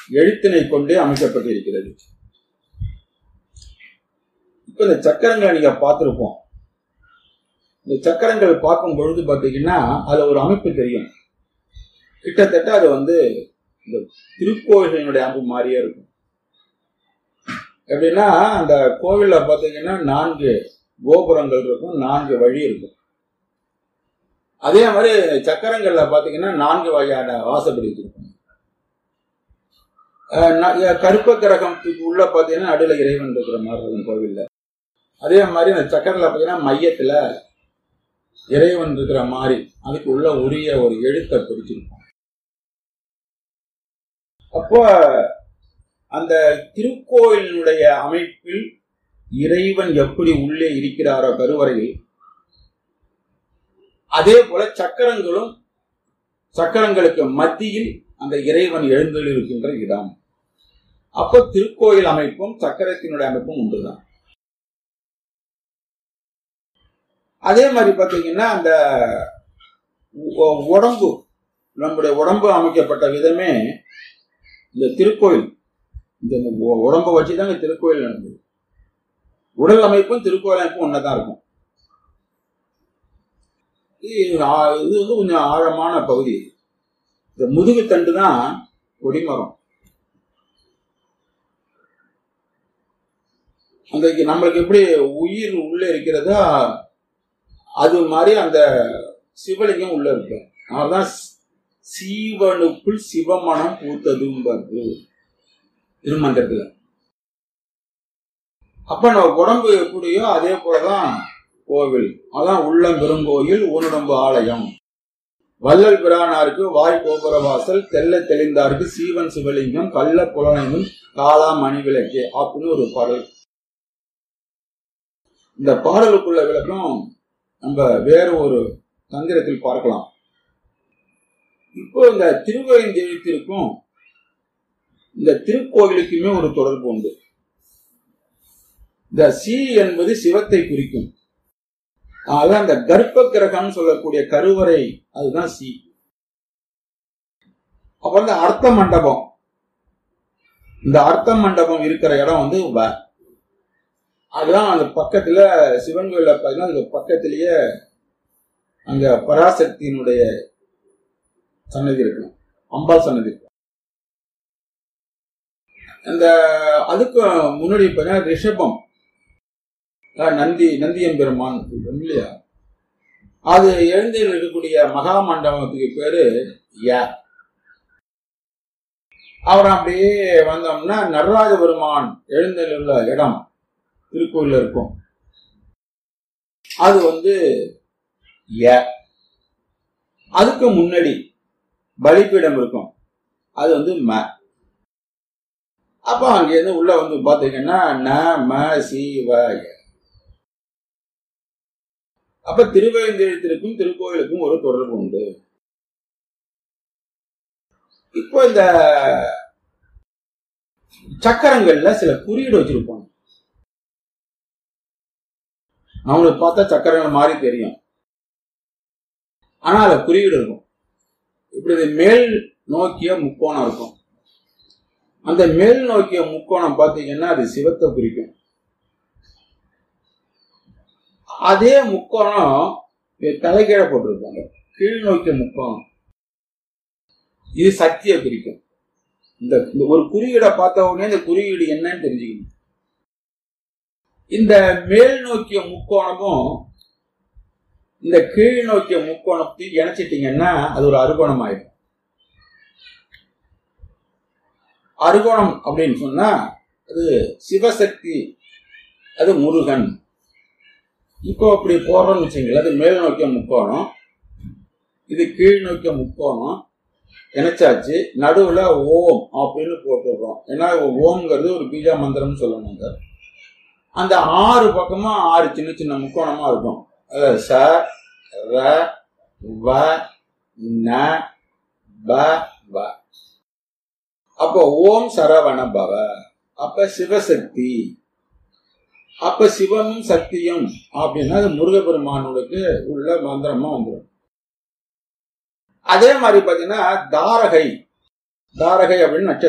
எழுத்தினை கொண்டே அமைக்கப்பட்டிருக்கிறது இப்ப இந்த சக்கரங்களை நீங்க பார்த்திருப்போம் இந்த சக்கரங்கள் பார்க்கும் பொழுது பாத்தீங்கன்னா அதுல ஒரு அமைப்பு தெரியும் கிட்டத்தட்ட அது வந்து இந்த திருக்கோயிலினுடைய அமைப்பு மாதிரியே இருக்கும் எப்படின்னா அந்த கோவில்ல பாத்தீங்கன்னா நான்கு கோபுரங்கள் இருக்கும் நான்கு வழி இருக்கும் அதே மாதிரி சக்கரங்கள்ல பாத்தீங்கன்னா நான்கு வகையான வாசப்படி இருக்கும் அஹ் ந- அஹ் கருப்ப கிரகத்துக்கு உள்ள பாத்தீங்கன்னா நடுவுல இறைவன் இருக்கிற மாதிரி இருக்கும் கோவில்ல அதே மாதிரி அந்த சக்கரில் பாத்தீங்கன்னா மையத்துல இறைவன் இருக்கிற மாதிரி அதுக்கு உள்ள உரிய ஒரு எழுத்தை பிடிச்சிருக்கும் அப்போ அந்த திருக்கோயிலினுடைய அமைப்பில் இறைவன் எப்படி உள்ளே இருக்கிறாரோ கருவறையில் அதே போல சக்கரங்களும் சக்கரங்களுக்கு மத்தியில் அந்த இறைவன் எழுந்தெழுக்கின்ற இடம் அப்போ திருக்கோயில் அமைப்பும் சக்கரத்தினுடைய அமைப்பும் ஒன்றுதான் அதே மாதிரி பாத்தீங்கன்னா அந்த உ- உடம்பு நம்முடைய உடம்பு அமைக்கப்பட்ட விதமே இந்த திருக்கோயில் இந்த உ- உடம்பை வச்சுதாங்க திருக்கோயில் நடந்தது உடல் அமைப்பும் திருக்கோயில் அமைப்பும் ஒன்னதான் இருக்கும் இது ஆ- இது வந்து கொஞ்சம் ஆழமான பகுதி இந்த முதுகு தண்டு தான் கொடிமரம் அந்த நம்மளுக்கு எப்படி உயிர் உள்ள இருக்கிறதோ அது மாதிரி அந்த சிவலிங்கம் உள்ள இருக்கு அதனாலதான் சீவனுக்குள் சிவமனம் பூத்ததும்பது திருமந்திரத்துல அப்ப நம்ம உடம்பு எப்படியோ அதே போலதான் கோவில் அதான் உள்ளம் பெருங்கோயில் ஊனுடம்பு ஆலயம் வள்ளல் பிரானாருக்கு வாய் கோபுர வாசல் தெல்ல தெளிந்தாருக்கு சீவன் சிவலிங்கம் கள்ள புலனையும் காலா மணி விளக்கே அப்படின்னு ஒரு பாடல் இந்த பாடலுக்குள்ள விளக்கம் நம்ம வேற ஒரு தந்திரத்தில் பார்க்கலாம் இப்போ இந்த திருவயந்தெழுத்திற்கும் இந்த திருக்கோயிலுக்குமே ஒரு தொடர்பு உண்டு இந்த சி என்பது சிவத்தை குறிக்கும் அதான் அந்த கர்ப்ப கிரகம் சொல்லக்கூடிய கருவறை அதுதான் சி அப்ப வந்து அர்த்த மண்டபம் இந்த அர்த்த மண்டபம் இருக்கிற இடம் வந்து வ அதுதான் அந்த பக்கத்துல சிவன் கோயில பார்த்தீங்கன்னா அதுக்கு பக்கத்திலேயே அங்க பராசக்தியினுடைய சன்னதி இருக்கும் அம்பாள் சன்னதி இருக்கும் அந்த அதுக்கு முன்னாடி பார்த்தீங்கன்னா ரிஷபம் அதான் நந்தி நந்தியம் பெருமான் சொல்றோம் இல்லையா அது எழுந்து இருக்கக்கூடிய மகா மண்டபத்துக்கு பேரு ய அவர் அப்படியே வந்தோம்னா நடராஜ பெருமான் எழுந்தருள்ள இடம் திருக்கோயில்ல இருக்கும் அது வந்து ய அதுக்கு முன்னாடி பலிப்பீடம் இருக்கும் அது வந்து ம அப்ப அங்கேருந்து உள்ள வந்து பாத்தீங்கன்னா ந ம சி வ ய. அப்ப திருவேந்தெழுத்திற்கும் திருக்கோயிலுக்கும் ஒரு தொடர்பு உண்டு இப்போ இந்த சக்கரங்கள்ல சில குறியீடு வச்சிருப்பாங்க அவங்களுக்கு பார்த்தா சக்கரங்கள் மாதிரி தெரியும் ஆனா அதுல குறியீடு இருக்கும் இப்படி இது மேல் நோக்கிய முக்கோணம் இருக்கும் அந்த மேல் நோக்கிய முக்கோணம் பாத்தீங்கன்னா அது சிவத்தை குறிக்கும் அதே முக்கோணம் இது தலைகீழ போட்டிருப்பாங்க கீழ் நோக்கிய முக்கோணம் இது சக்தியை குறிக்கும் இந்த இந்த ஒரு குறியீடை பார்த்த உடனே இந்த குறியீடு என்னன்னு தெரிஞ்சுக்கணும் இந்த மேல் நோக்கிய முக்கோணமும் இந்த கீழ் நோக்கிய முக்கோணத்தையும் இணைச்சிட்டீங்கன்னா அது ஒரு அறுகோணம் ஆயிடும் அறுகோணம் அப்படின்னு சொன்னா அது சிவசக்தி அது முருகன் இப்போ அப்படி போடுறோம்னு வச்சுங்களேன் அது மேல் நோக்கிய முக்கோணம் இது கீழ் நோக்கிய முக்கோணம் இணைச்சாச்சு நடுவுல ஓம் அப்படின்னு போட்டுடுறோம் ஏன்னா ஓம்ங்கிறது ஒரு பீஜா மந்திரம்னு சொல்லணுங்க அந்த ஆறு பக்கமா ஆறு சின்ன சின்ன முக்கோணமா இருக்கும் அதாவது ச ர வ ந ப வ அப்போ ஓம் சரவண பவ அப்ப சிவசக்தி அப்ப சிவமும் சக்தியும் அப்படின்னா அது முருகப்பெருமானுக்கு உள்ள மந்திரமா வந்துடும் அதே மாதிரி பாத்தீங்கன்னா தாரகை தாரகை அப்படின்னு நட்சத்திரம்